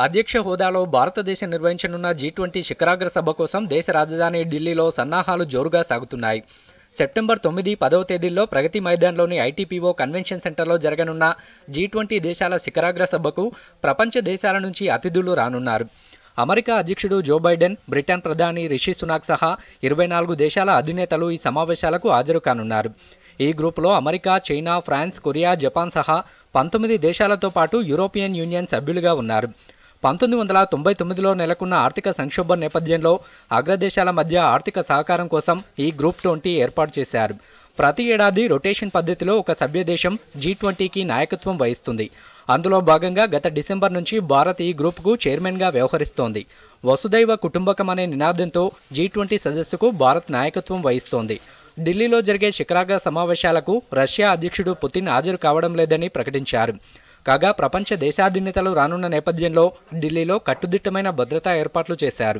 అధ్యక్ష హోదాలో భారతదేశం నిర్వహించనున్న జీ ట్వంటీ శిఖరాగ్ర సభ కోసం దేశ రాజధాని ఢిల్లీలో సన్నాహాలు జోరుగా సాగుతున్నాయి సెప్టెంబర్ తొమ్మిది పదవ తేదీల్లో ప్రగతి మైదాన్లోని ఐటీపీఓ కన్వెన్షన్ సెంటర్లో జరగనున్న జీ ట్వంటీ దేశాల శిఖరాగ్ర సభకు ప్రపంచ దేశాల నుంచి అతిథులు రానున్నారు అమెరికా అధ్యక్షుడు జో బైడెన్ బ్రిటన్ ప్రధాని రిషి సునాక్ సహా ఇరవై నాలుగు దేశాల అధినేతలు ఈ సమావేశాలకు హాజరు కానున్నారు ఈ గ్రూపులో America China France Korea Japan సహా పంతొమ్మిది దేశాలతో పాటు యూరోపియన్ యూనియన్ సభ్యులుగా ఉన్నారు పంతొమ్మిది వందల తొంభై తొమ్మిదిలో నెలకొన్న ఆర్థిక సంక్షోభం నేపథ్యంలో అగ్రదేశాల మధ్య ఆర్థిక సహకారం కోసం ఈ గ్రూప్ ట్వంటీ ఏర్పాటు చేశారు ప్రతి ఏడాది రొటేషన్ పద్ధతిలో ఒక సభ్య దేశం జీ ట్వంటీకి నాయకత్వం వహిస్తుంది అందులో భాగంగా గత డిసెంబర్ నుంచి భారత్ ఈ గ్రూప్కు చైర్మన్గా వ్యవహరిస్తోంది వసుదైవ కుటుంబకం అనే నినాదంతో జీ ట్వంటీ సదస్సుకు భారత్ నాయకత్వం వహిస్తోంది ఢిల్లీలో జరిగే శిఖరాగ్ర సమావేశాలకు రష్యా అధ్యక్షుడు పుతిన్ హాజరు కావడం లేదని ప్రకటించారు కాగా ప్రపంచ దేశాధినేతలు రానున్న నేపథ్యంలో ఢిల్లీలో కట్టుదిట్టమైన భద్రతా ఏర్పాట్లు చేశారు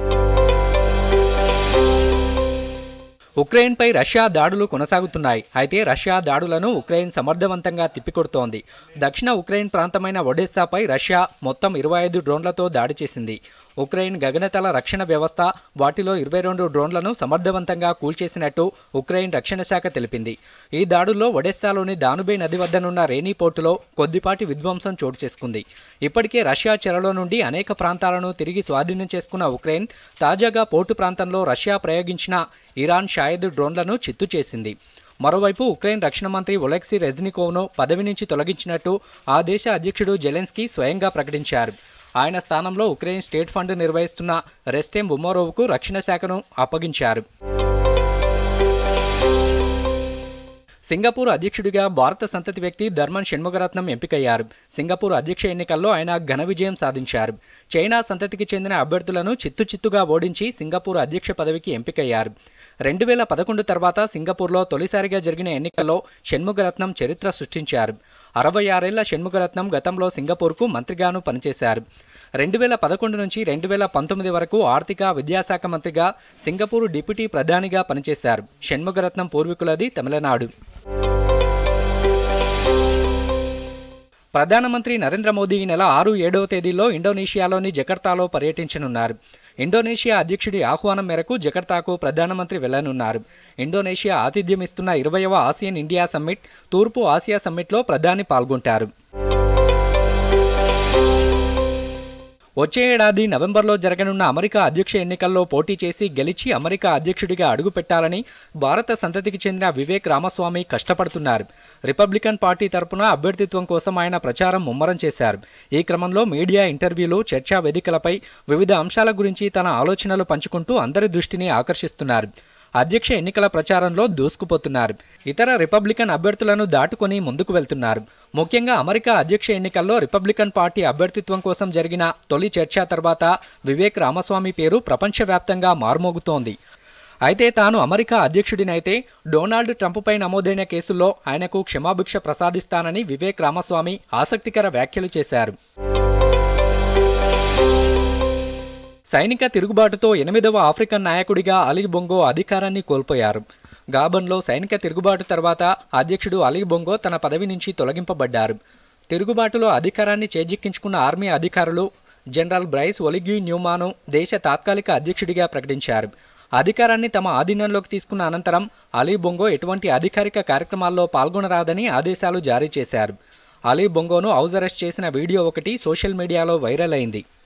ఉక్రెయిన్పై రష్యా దాడులు కొనసాగుతున్నాయి అయితే రష్యా దాడులను ఉక్రెయిన్ సమర్థవంతంగా తిప్పికొడుతోంది దక్షిణ ఉక్రెయిన్ ప్రాంతమైన ఒడెస్సాపై రష్యా మొత్తం ఇరవై ఐదు డ్రోన్లతో దాడి చేసింది ఉక్రెయిన్ గగనతల రక్షణ వ్యవస్థ వాటిలో ఇరవై రెండు డ్రోన్లను సమర్థవంతంగా కూల్చేసినట్టు ఉక్రెయిన్ రక్షణ శాఖ తెలిపింది ఈ దాడుల్లో ఒడెస్సాలోని దానుబే నది వద్దనున్న రేనీ పోర్టులో కొద్దిపాటి విధ్వంసం చోటు చేసుకుంది ఇప్పటికే రష్యా చెరలో నుండి అనేక ప్రాంతాలను తిరిగి స్వాధీనం చేసుకున్న ఉక్రెయిన్ తాజాగా పోర్టు ప్రాంతంలో రష్యా ప్రయోగించిన ఇరాన్ షాయద్ డ్రోన్లను చిత్తు చేసింది మరోవైపు ఉక్రెయిన్ రక్షణ మంత్రి ఒలెక్సీ రెజ్నికోవ్ను పదవి నుంచి తొలగించినట్టు ఆ దేశ అధ్యక్షుడు జెలెన్స్కీ స్వయంగా ప్రకటించారు ఆయన స్థానంలో ఉక్రెయిన్ స్టేట్ ఫండ్ నిర్వహిస్తున్న రెస్టెం బుమోరోవ్కు రక్షణ శాఖను అప్పగించారు సింగపూర్ అధ్యక్షుడిగా భారత సంతతి వ్యక్తి ధర్మన్ షణ్ముగరత్నం ఎంపికయ్యారు సింగపూర్ అధ్యక్ష ఎన్నికల్లో ఆయన ఘన విజయం సాధించారు చైనా సంతతికి చెందిన అభ్యర్థులను చిత్తు చిత్తుగా ఓడించి సింగపూర్ అధ్యక్ష పదవికి ఎంపికయ్యారు రెండు వేల పదకొండు తర్వాత సింగపూర్లో తొలిసారిగా జరిగిన ఎన్నికల్లో షణ్ముగరత్నం చరిత్ర సృష్టించారు అరవై ఆరేళ్ల షణ్ముగరత్నం గతంలో సింగపూర్కు మంత్రిగాను పనిచేశారు రెండు వేల పదకొండు నుంచి రెండు వేల పంతొమ్మిది వరకు ఆర్థిక విద్యాశాఖ మంత్రిగా సింగపూర్ డిప్యూటీ ప్రధానిగా పనిచేశారు షణ్ముగరత్నం పూర్వీకులది తమిళనాడు ప్రధానమంత్రి నరేంద్ర మోదీ ఈ నెల ఆరు ఏడవ తేదీలో ఇండోనేషియాలోని జకర్తాలో పర్యటించనున్నారు ఇండోనేషియా అధ్యక్షుడి ఆహ్వానం మేరకు జకర్తాకు ప్రధానమంత్రి వెళ్లనున్నారు ఇండోనేషియా ఆతిథ్యం ఇస్తున్న ఇరవయవ ఆసియన్ ఇండియా సమ్మిట్ తూర్పు ఆసియా సమ్మిట్లో ప్రధాని పాల్గొంటారు వచ్చే ఏడాది నవంబర్లో జరగనున్న అమెరికా అధ్యక్ష ఎన్నికల్లో పోటీ చేసి గెలిచి అమెరికా అధ్యక్షుడిగా అడుగుపెట్టాలని భారత సంతతికి చెందిన వివేక్ రామస్వామి కష్టపడుతున్నారు రిపబ్లికన్ పార్టీ తరపున అభ్యర్థిత్వం కోసం ఆయన ప్రచారం ముమ్మరం చేశారు ఈ క్రమంలో మీడియా ఇంటర్వ్యూలు చర్చా వేదికలపై వివిధ అంశాల గురించి తన ఆలోచనలు పంచుకుంటూ అందరి దృష్టిని ఆకర్షిస్తున్నారు అధ్యక్ష ఎన్నికల ప్రచారంలో దూసుకుపోతున్నారు ఇతర రిపబ్లికన్ అభ్యర్థులను దాటుకొని ముందుకు వెళ్తున్నారు ముఖ్యంగా అమెరికా అధ్యక్ష ఎన్నికల్లో రిపబ్లికన్ పార్టీ అభ్యర్థిత్వం కోసం జరిగిన తొలి చర్చ తర్వాత వివేక్ రామస్వామి పేరు ప్రపంచవ్యాప్తంగా మారుమోగుతోంది అయితే తాను అమెరికా అధ్యక్షుడినైతే డొనాల్డ్ ట్రంప్పై నమోదైన కేసుల్లో ఆయనకు క్షమాభిక్ష ప్రసాదిస్తానని వివేక్ రామస్వామి ఆసక్తికర వ్యాఖ్యలు చేశారు సైనిక తిరుగుబాటుతో ఎనిమిదవ ఆఫ్రికన్ నాయకుడిగా అలీ బొంగో అధికారాన్ని కోల్పోయారు గాబన్లో సైనిక తిరుగుబాటు తర్వాత అధ్యక్షుడు అలీ బొంగో తన పదవి నుంచి తొలగింపబడ్డారు తిరుగుబాటులో అధికారాన్ని చేజిక్కించుకున్న ఆర్మీ అధికారులు జనరల్ బ్రైస్ ఒలిగ్యూ న్యూమాను దేశ తాత్కాలిక అధ్యక్షుడిగా ప్రకటించారు అధికారాన్ని తమ ఆధీనంలోకి తీసుకున్న అనంతరం అలీ బొంగో ఎటువంటి అధికారిక కార్యక్రమాల్లో పాల్గొనరాదని ఆదేశాలు జారీ చేశారు అలీ బొంగోను హౌస్ అరెస్ట్ చేసిన వీడియో ఒకటి సోషల్ మీడియాలో వైరల్ అయింది